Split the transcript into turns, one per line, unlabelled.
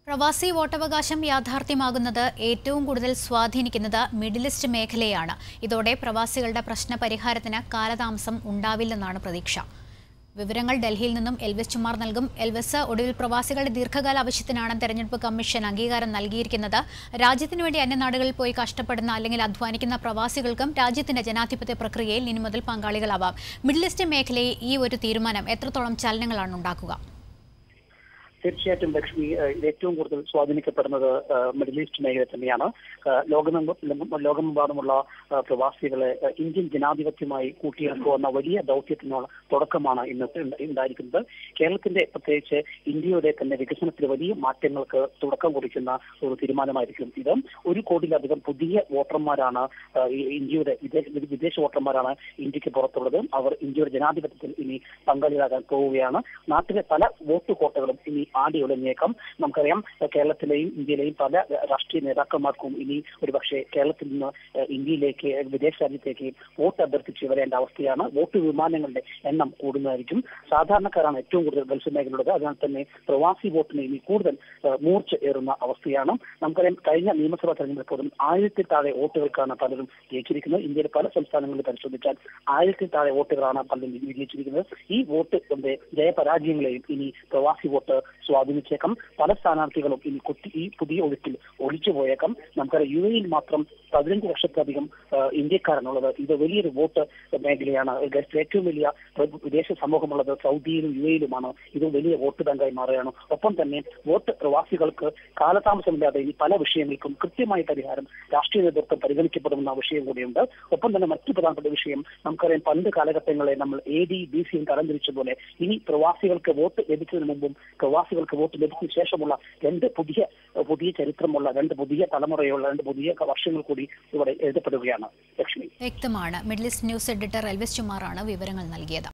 പ്രവാസി വോട്ടവകാശം യാഥാർത്ഥ്യമാകുന്നത് ഏറ്റവും കൂടുതൽ സ്വാധീനിക്കുന്നത് മിഡിൽ ഈസ്റ്റ് മേഖലയാണ് ഇതോടെ പ്രവാസികളുടെ പ്രശ്ന പരിഹാരത്തിന് കാലതാമസം ഉണ്ടാവില്ലെന്നാണ് പ്രതീക്ഷ വിവരങ്ങൾ ഡൽഹിയിൽ നിന്നും എൽവിസ് ചുമാർ നൽകും എൽവിസ് ഒടുവിൽ പ്രവാസികളുടെ ദീർഘകാല ആവശ്യത്തിനാണ് തെരഞ്ഞെടുപ്പ് കമ്മീഷൻ അംഗീകാരം നൽകിയിരിക്കുന്നത് രാജ്യത്തിനു വേണ്ടി അന്യനാടുകളിൽ പോയി കഷ്ടപ്പെടുന്ന അല്ലെങ്കിൽ അധ്വാനിക്കുന്ന പ്രവാസികൾക്കും രാജ്യത്തിന്റെ ജനാധിപത്യ പ്രക്രിയയിൽ ഇനി മുതൽ പങ്കാളികളാവാം മിഡിൽ ഈസ്റ്റ് മേഖലയെ ഈ ഒരു തീരുമാനം എത്രത്തോളം ചലനങ്ങളാണ് ഉണ്ടാക്കുക
തീർച്ചയായിട്ടും ലക്ഷ്മി ഏഹ്, ഇത് ഏറ്റവും കൂടുതൽ സ്വാധീനിക്കപ്പെടുന്നത് ഏഹ്, മിഡിൽ ഈസ്റ്റ് മേഖല തന്നെയാണ് ഏഹ്, ലോകമെമ്പ ലോകമെമ്പാടുമുള്ള ഏഹ്, പ്രവാസികളെ ഏഹ്, ഇന്ത്യൻ ജനാധിപത്യമായി കൂട്ടിയിണക്കുക എന്ന വലിയ ദൗത്യത്തിനുള്ള തുടക്കമാണ് ഇന്നത്തെ ഉണ്ട- ഉണ്ടായിരിക്കുന്നത് കേരളത്തിന്റെ പ്രത്യേകിച്ച് ഇന്ത്യയുടെ തന്നെ വികസനത്തിൽ വലിയ മാറ്റങ്ങൾക്ക് തുടക്കം കുറിക്കുന്ന ഒരു തീരുമാനമായിരിക്കും ഇത് ഒരു കോടിയിലധികം പുതിയ വോട്ടർമാരാണ് ഏഹ്, ഈ ഇന്ത്യയുടെ വിദേശ വിദേശ വോട്ടർമാരാണ് ഇന്ത്യക്ക് പുറത്തുള്ളത് അവർ ഇന്ത്യയുടെ ജനാധിപത്യത്തിൽ ഇനി പങ്കാളികളാകാൻ പോവുകയാണ് നാട്ടിലെ പല വോട്ട് കോട്ടകളും ഇനി ആടി ഉലഞ്ഞേക്കാം നമുക്കറിയാം ഏഹ് കേരളത്തിലെയും ഇന്ത്യയിലെയും പല ഏഹ് രാഷ്ട്രീയ നേതാക്കന്മാർക്കും ഇനി ഒരുപക്ഷെ കേരളത്തിൽ നിന്ന് ഏഹ് ഇന്ത്യയിലേക്ക് ഏഹ് വിദേശ രാജ്യത്തേക്ക് വോട്ട് അഭ്യർത്ഥിച്ച് വരേണ്ട അവസ്ഥയാണ് വോട്ട് വിമാനങ്ങളുടെ എണ്ണം കൂടുന്നതായിരിക്കും സാധാരണക്കാരാണ് ഏറ്റവും കൂടുതൽ ഗൾഫ് മേഖലയുള്ളത് അതിനാൽ തന്നെ പ്രവാസി വോട്ടിന് ഇനി കൂടുതൽ ഏഹ് മൂർച്ച ഏറുന്ന അവസ്ഥയാണ് നമുക്കറിയാം കഴിഞ്ഞ നിയമസഭാ തെരഞ്ഞെടുപ്പോഴും ആയിരത്തിൽ താഴെ വോട്ടുകൾക്കാണ് പലരും ജയിച്ചിരിക്കുന്നത് ഇന്ത്യയിലെ പല സംസ്ഥാനങ്ങളിൽ പരിശോധിച്ചാൽ ആയിരത്തിൽ താഴെ വോട്ടുകളാണ് പലരും വിജയിച്ചിരിക്കുന്നത് ഈ വോട്ട് കൊണ്ട് ജയപരാജയങ്ങളെയും ഇനി പ്രവാസി വോട്ട് സ്വാധീനിച്ചേക്കാം പല സ്ഥാനാർത്ഥികളും ഇനി കുത്തി ഈ പുതിയ ഒഴുക്കിൽ ഒളിച്ചു പോയേക്കാം നമുക്കറിയാം യു എയിൽ മാത്രം പതിനഞ്ച് ലക്ഷത്തിലധികം ആ, ഇന്ത്യക്കാരാണുള്ളത് ഇത് വലിയൊരു വോട്ട് മേഖലയാണ് ഗൾഫിലെ ഏറ്റവും വലിയ പ്ര- വിദേശ സമൂഹമുള്ളത് സൗദിയിലും യു എയിലുമാണ് ഇത് വലിയ വോട്ട് ബാങ്കായി മാറുകയാണ് ഒപ്പം തന്നെ വോട്ട് പ്രവാസികൾക്ക് കാലതാമസമില്ലാതെ ഇനി പല വിഷയങ്ങൾക്കും കൃത്യമായ പരിഹാരം രാഷ്ട്രീയ നേതൃത്വം പരിഗണിക്കപ്പെടുന്ന വിഷയം കൂടിയുണ്ട് ഒപ്പം തന്നെ മറ്റു പ്രധാനപ്പെട്ട വിഷയം നമുക്കറിയാം പണ്ട് കാലഘട്ടങ്ങളെ നമ്മൾ എ ഡി ബി സിയും തരംതിരിച്ച പോലെ ഇനി പ്രവാസികൾക്ക് വോട്ട് ലഭിച്ചതിന് മുമ്പും പ്രവാസികൾക്ക് വോട്ട് ലഭിച്ചതിന് ശേഷമുള്ള രണ്ട് പുതിയ പുതിയ ചരിത്രമുള്ള രണ്ട് പുതിയ തലമുറയുള്ള രണ്ട് പുതിയ വർഷങ്ങൾ കൂടി ഇവിടെ എഴുതപ്പെടുകയാണ് ലക്ഷ്മി
വ്യക്തമാണ് Middle East News editor Elvis ചുമാറാണ് വിവരങ്ങൾ നൽകിയത്